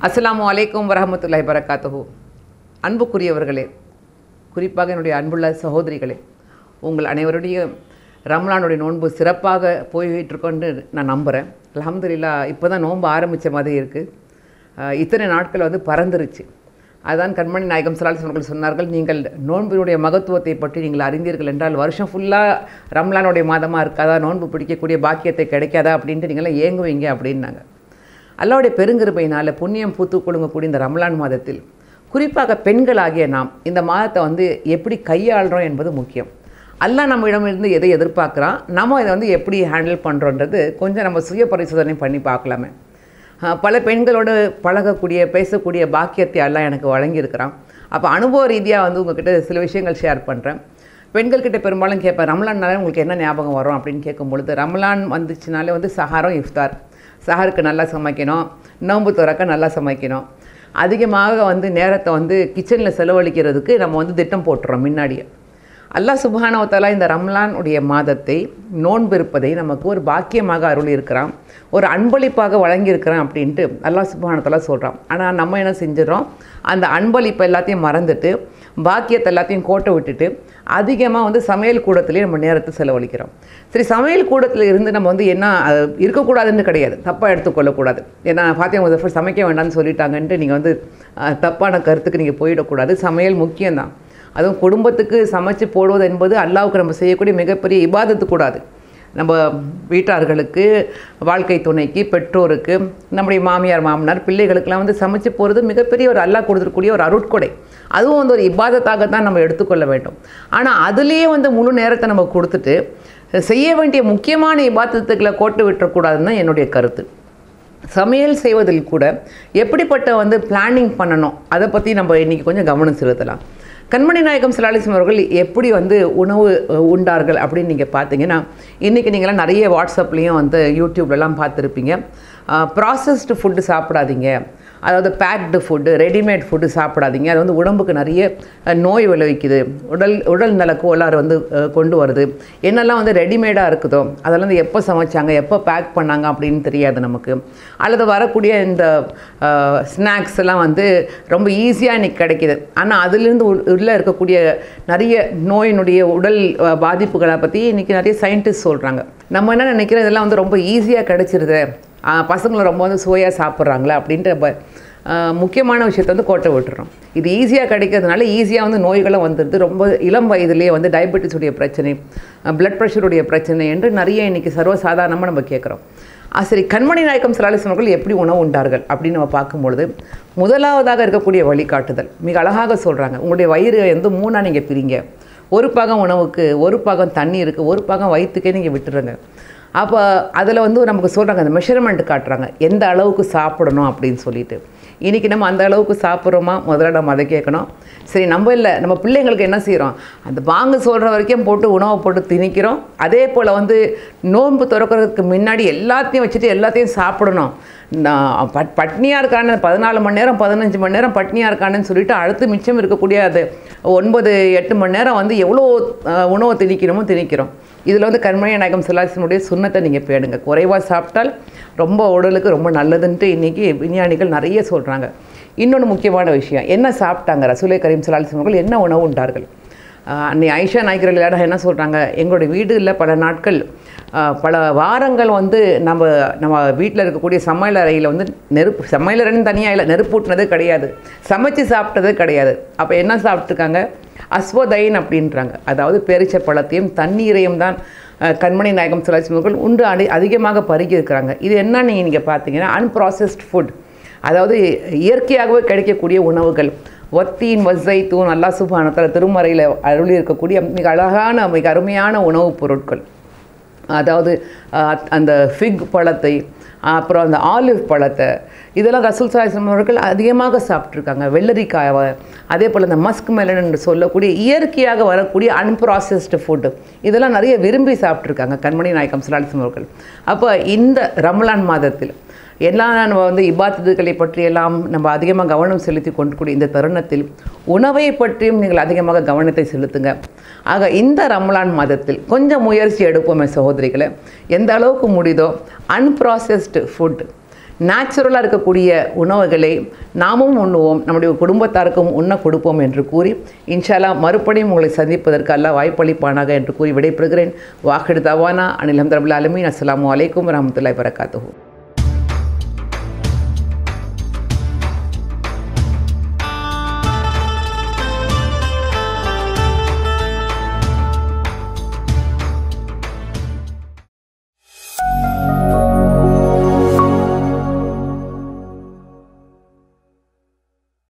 அஸ்ஸலாமு அலைக்கும் வரஹமத்துல்லாஹி வரகாத்துஹு அன்புக்குரியவர்களே குறிப்பாக என்னுடைய அன்புள்ள சகோதரிகளே உங்கள் அனைவருடைய ரம்லானுடைய நோன்பு சிறப்பாக போய்கிட்டு இருக்கோன்னு நான் நம்புகிறேன் அல்ஹம்துலில்லா இப்போ தான் நோன்பு ஆரம்பித்த மாதிரி இருக்குது இத்தனை நாட்கள் வந்து பறந்துருச்சு அதான் கண்மணி நாயகம் சலாலிஸ் அவர்கள் சொன்னார்கள் நீங்கள் நோன்பினுடைய மகத்துவத்தை பற்றி நீங்கள் அறிந்தீர்கள் என்றால் வருஷம் ஃபுல்லாக ரம்லானுடைய மாதமாக இருக்காதா நோன்பு பிடிக்கக்கூடிய பாக்கியத்தை கிடைக்காதா அப்படின்ட்டு நீங்களாம் ஏங்குவீங்க அப்படின்னாங்க அல்லாவுடைய பெருங்கிருபையினால் புண்ணியம் பூத்து குலுங்கக்கூடிய இந்த ரம்லான் மாதத்தில் குறிப்பாக பெண்களாகிய நாம் இந்த மாதத்தை வந்து எப்படி கையாளுறோம் என்பது முக்கியம் அல்லாஹ் நம்மிடமிருந்து எதை எதிர்பார்க்குறான் நம்ம இதை வந்து எப்படி ஹேண்டில் பண்ணுறோன்றது கொஞ்சம் நம்ம சுய பரிசோதனை பண்ணி பார்க்கலாமே ஆஹ் பல பெண்களோடு பழகக்கூடிய பேசக்கூடிய பாக்கியத்தை எல்லாம் எனக்கு வழங்கியிருக்கிறான் அப்போ அனுபவ ரீதியாக வந்து உங்ககிட்ட சில விஷயங்கள் ஷேர் பண்ணுறேன் பெண்கள்கிட்ட பெரும்பாலும் கேட்பேன் ரம்லான்னாலே உங்களுக்கு என்ன ஞாபகம் வரும் அப்படின்னு கேட்கும் பொழுது ரம்லான் வந்துச்சுனாலே வந்து சஹாரம் இஃப்தார் சஹருக்கு நல்லா சமைக்கணும் நோன்பு துறக்க நல்லா சமைக்கணும் அதிகமாக வந்து நேரத்தை வந்து கிச்சனில் செலவழிக்கிறதுக்கு நம்ம வந்து திட்டம் போட்டுறோம் முன்னாடியே அல்லாஹ் சுபானவத்தாலா இந்த ரம்லான் உடைய மாதத்தை நோன்பு இருப்பதை நமக்கு ஒரு பாக்கியமாக அருள் இருக்கிறான் ஒரு அன்பளிப்பாக வழங்கியிருக்கிறான் அப்படின்ட்டு அல்லாஹ் சுபானத்தாலா சொல்கிறான் ஆனால் நம்ம என்ன செஞ்சிடறோம் அந்த அன்பளிப்பை எல்லாத்தையும் மறந்துட்டு பாக்கியத்தை எல்லாத்தையும் கோட்டை விட்டுட்டு அதிகமாக வந்து சமையல் கூடத்துலேயே நம்ம நேரத்தை செலவழிக்கிறோம் சரி சமையல் கூடத்தில் இருந்து நம்ம வந்து என்ன அது இருக்கக்கூடாதுன்னு கிடையாது தப்பாக எடுத்துக்கொள்ளக்கூடாது ஏன்னா ஃபாத்தியா முதல் சமைக்க வேண்டாம்னு சொல்லிட்டாங்கன்ட்டு நீங்கள் வந்து அஹ், தப்பான கருத்துக்கு நீங்கள் போயிடக்கூடாது சமையல் முக்கியம்தான் அதுவும் குடும்பத்துக்கு சமைச்சு போடுவது என்பது அல்லாவுக்கு நம்ம செய்யக்கூடிய மிகப்பெரிய இபாதத்து கூடாது நம்ம வீட்டார்களுக்கு வாழ்க்கை துணைக்கு பெற்றோருக்கு நம்முடைய மாமியார் மாமனார் பிள்ளைகளுக்கெல்லாம் வந்து சமைச்சு போகிறது மிகப்பெரிய ஒரு அல்லாஹ் கொடுத்துருக்கூடிய ஒரு அருட்கொடை அதுவும் வந்து ஒரு இபாதத்தாக தான் நம்ம எடுத்துக்கொள்ள வேண்டும் ஆனால் அதுலேயே வந்து முழு நேரத்தை நம்ம கொடுத்துட்டு செய்ய வேண்டிய முக்கியமான இபாதத்துக்களை கோட்டு விட்டுறக்கூடாதுன்னு தான் என்னுடைய கருத்து சமையல் செய்வதில் கூட எப்படிப்பட்ட வந்து பிளானிங் பண்ணணும் அதை பற்றி நம்ம இன்றைக்கி கொஞ்சம் கவனம் செலுத்தலாம் கண்மணி நாயகம் சிலாலிசம் அவர்கள் எப்படி வந்து உணவு அஹ், உண்டார்கள் அப்படின்னு நீங்கள் பார்த்தீங்கன்னா இன்றைக்கி நீங்களாம் நிறைய வாட்ஸ்அப்லேயும் வந்து யூடியூப்லலாம் பார்த்துருப்பீங்க ப்ராசஸ்டு ஃபுட்டு சாப்பிடாதீங்க அதாவது பேக்டு ஃபுட்டு ரெடிமேட் ஃபுட்டு சாப்பிடாதீங்க அது வந்து உடம்புக்கு நிறைய அஹ், நோய் விளைவிக்குது உடல் உடல் நல கோளாறு வந்து அஹ், கொண்டு வருது என்னெல்லாம் வந்து ரெடிமேடாக இருக்குதோ அதெல்லாம் வந்து எப்போ சமைச்சாங்க எப்போ பேக் பண்ணாங்க அப்படின்னு தெரியாது நமக்கு அல்லது வரக்கூடிய இந்த ஸ்நாக்ஸ் எல்லாம் வந்து ரொம்ப ஈஸியாக இன்னைக்கு கிடைக்கிது ஆனால் அதுலேருந்து உள்ளே இருக்கக்கூடிய நிறைய நோயினுடைய உடல் அஹ், பாதிப்புகளை பற்றி இன்றைக்கி நிறைய சயின்டிஸ்ட் சொல்கிறாங்க நம்ம என்ன நினைக்கிறோம் இதெல்லாம் வந்து ரொம்ப ஈஸியாக கிடைச்சிருது ஆஹ் பசங்களை ரொம்ப வந்து சுவையாக சாப்பிட்றாங்களே அப்படின்ற ப- ஆஹ் முக்கியமான விஷயத்தை வந்து கோட்டை விட்டுறோம் இது ஈஸியாக கிடைக்கிறதுனால ஈஸியாக வந்து நோய்களும் வந்துடுது ரொம்ப இளம் வயதிலேயே வந்து டயபெட்டிஸுடைய பிரச்சனை பிளட் ப்ரெஷருடைய பிரச்சனை என்று நிறைய இன்றைக்கி சர்வசாதாரணமாக நம்ம கேட்குறோம் ஆ, சரி கண்மணி நாயக்கம் சிலாலிசன் அவர்கள் எப்படி உணவு உண்டார்கள் அப்படின்னு நம்ம பார்க்கும்பொழுது முதலாவதாக இருக்கக்கூடிய வழிகாட்டுதல் மிக அழகாக சொல்கிறாங்க உங்களுடைய வயிறு வந்து மூணாக நீங்கள் பிரிங்க ஒரு பாகம் உணவுக்கு ஒரு பாகம் தண்ணி இருக்குது ஒரு பாகம் வயிற்றுக்கே நீங்கள் விட்டுருங்க அப்போ அதில் வந்து நமக்கு சொல்கிறாங்க அந்த மெஷர்மெண்ட் காட்டுறாங்க எந்த அளவுக்கு சாப்பிடணும் அப்படின்னு சொல்லிட்டு இன்றைக்கி நம்ம அந்த அளவுக்கு சாப்பிட்றோமா முதல்ல நம்ம அதை கேட்கணும் சரி நம்ம இல்லை நம்ம பிள்ளைங்களுக்கு என்ன செய்கிறோம் அந்த வாங்க சொல்கிற வரைக்கும் போட்டு உணவை போட்டு திணிக்கிறோம் அதே போல் வந்து நோன்பு திறக்கிறதுக்கு முன்னாடி எல்லாத்தையும் வச்சுட்டு எல்லாத்தையும் சாப்பிடணும் நான் பட் பட்னியாக இருக்கான்னு பதினாலு மணி நேரம் பதினஞ்சு மணி நேரம் பட்னியாக இருக்கானுன்னு சொல்லிட்டு அடுத்து மிச்சம் இருக்கக்கூடிய அது ஒன்பது எட்டு மணி நேரம் வந்து எவ்வளோ அஹ், உணவை திணிக்கணுமோ திணிக்கிறோம் இதில் வந்து கண்மணி நாயகம் சிலாசினுடைய சுண்ணத்தை நீங்கள் பேடுங்க குறைவாக சாப்பிட்டால் ரொம்ப உடலுக்கு ரொம்ப நல்லதுன்ட்டு இன்றைக்கி விஞ்ஞானிகள் நிறைய சொல்கிறாங்க இன்னொன்று முக்கியமான விஷயம் என்ன சாப்பிட்டாங்க ரசூலை கரீம் சிலாலிசம் அவர்கள் என்ன உணவு உண்டார்கள் ஆஹ் அன்னை ஐஷா நாய்க்கர்கள் எல்லாரும் என்ன சொல்கிறாங்க எங்களுடைய வீடுகளில் பல நாட்கள் ஆஹ் பல வாரங்கள் வந்து நம்ம நம்ம வீட்டில் இருக்கக்கூடிய சமையல் அறையில் வந்து நெருப்பு சமையலறைன்னு தனியாக இல்லை நெருப்பூட்டினதே கிடையாது சமைச்சு சாப்பிட்டதே கிடையாது அப்போ என்ன சாப்பிட்ருக்காங்க அஸ்வதைன் அப்படின்றாங்க அதாவது பேரிச்ச பழத்தையும் தண்ணீரையும் தான் ஆஹ் கண்மணி நாயகம் சுழற்சிமுகர்கள் உண்டு அடி அதிகமாக பருகி இருக்கிறாங்க இது என்ன நீங்கள் நீங்கள் பார்த்தீங்கன்னா அன்ப்ராசஸ்ட் ஃபுட் அதாவது இயற்கையாகவே கிடைக்கக்கூடிய உணவுகள் ஒத்தீன் வஸ்ஸை தூண் அல்லா சுபானத்தில் திருமறையில் அருளி இருக்கக்கூடிய மிக அழகான மிக அருமையான உணவுப் பொருட்கள் அதாவது அஹ், அந்த ஃபிக் பழத்தை அப்புறம் அந்த ஆலிவ் பழத்தை இதெல்லாம் ரசூல் சாஹிஸ்லம் அவர்கள் அதிகமாக சாப்பிட்ருக்காங்க வெள்ளரிக்காயை அதே போல் இந்த மஸ்க் மெலன் என்று சொல்லக்கூடிய இயற்கையாக வரக்கூடிய அன்ப்ராசஸ்டு ஃபுட்டு இதெல்லாம் நிறைய விரும்பி சாப்பிட்ருக்காங்க கண்மணி நாயக்கம் சுலாலிசம் அவர்கள் அப்போ இந்த ரமலான் மாதத்தில் எல்லா நம்ம வந்து இபாத்துகளை பற்றியெல்லாம் நம்ம அதிகமாக கவனம் செலுத்தி கொண்டு இந்த தருணத்தில் உணவை பற்றியும் நீங்கள் அதிகமாக கவனத்தை செலுத்துங்க ஆக இந்த ரமலான் மாதத்தில் கொஞ்சம் முயற்சி எடுப்போமே சகோதரிகளை எந்த அளவுக்கு முடியுதோ அன்ப்ராசஸ்டு ஃபுட் நேச்சுரலாக இருக்கக்கூடிய உணவுகளை நாமும் உண்ணுவோம் நம்முடைய குடும்பத்தாருக்கும் உண்ண கொடுப்போம் என்று கூறி இன்ஷால்லா மறுபடியும் உங்களை சந்திப்பதற்கு அல்லாஹ் வாய்ப்பளிப்பானாக என்று கூறி விடைபெறுகிறேன் வாக்கெடு தவானா அனில் அஹமது அலமீன் அஸ்ஸலாமு அலைக்கும் வரமத்துல்லாய் வரகாத்துஹூ